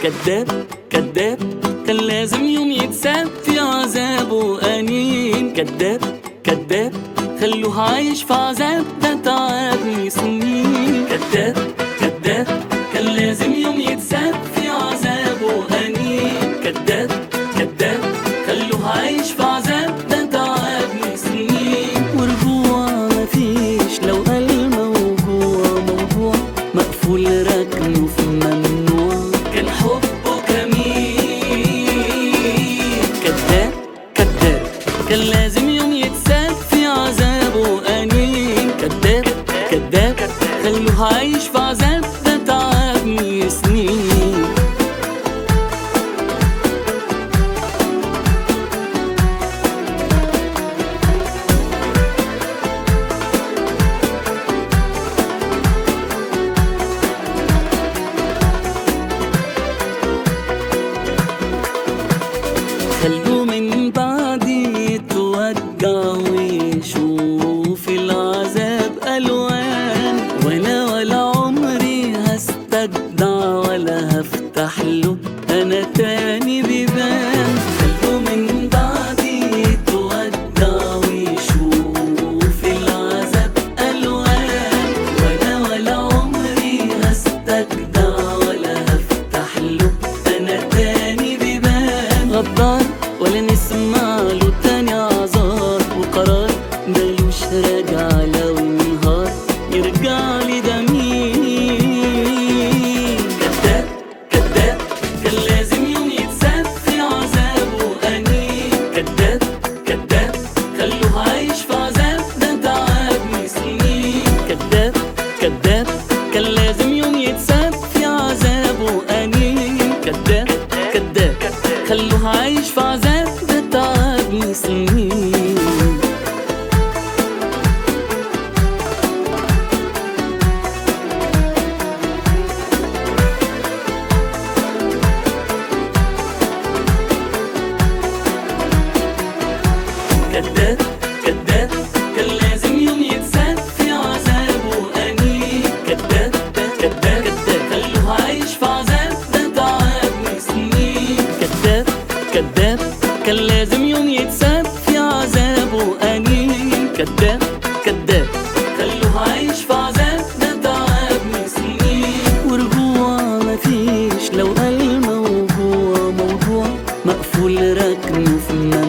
كذاب كذاب كان لازم يوم يتساب في عذاب وأنين كذاب كذاب خلوه عايش في عذاب ده تعبني سنين كذاب كذاب كان لازم يوم يتساب في عذاب وأنين كذاب كذاب خلوه عايش في عذاب ده تعبني سنين ورجوع مفيش لو قال موجوع موضوع مقفول ركنه في ممنوع كان حبه جميل كذاب كذاب كان لازم يوم يتساب في عذاب وأنين كذاب كذاب خلوه عايش في عذاب ده تعبني سنين خلوه من بعدي يتوجع ويشوف العذاب ألوان وأنا ولا عمري هستجدع ولا هفتح له أنا تاني بيبان خلوه من بعدي يتوجع ويشوف العذاب ألوان وأنا ولا عمري هستجدع ولا هفتح له أنا تاني بيبان غدار ولا نسمع له تاني اعذار وقرار ملوش راجع لو انهار يرجع لي ده مين كذاب كذاب كان لازم يوم يتساب في عذاب وانين كذاب كذاب خلوه عايش في عذاب ده تعبني سنين كذاب كذاب كان لازم يوم يتساب في عذاب وانين كذاب كذاب خلوه عايش في عذاب ده تعبني سنين كذاب كذاب كان لازم يوم يتساب في عذاب وأنين كذاب كذاب كذاب خلوه عايش في عذاب ده تعبني سنين كذاب كذاب كان لازم يوم يتساب في عذاب وأنين كذاب كذاب خلوه عايش في عذاب ده تعبني سنين ورجوع مفيش لو قال موجوع موضوع مقفول ركنه في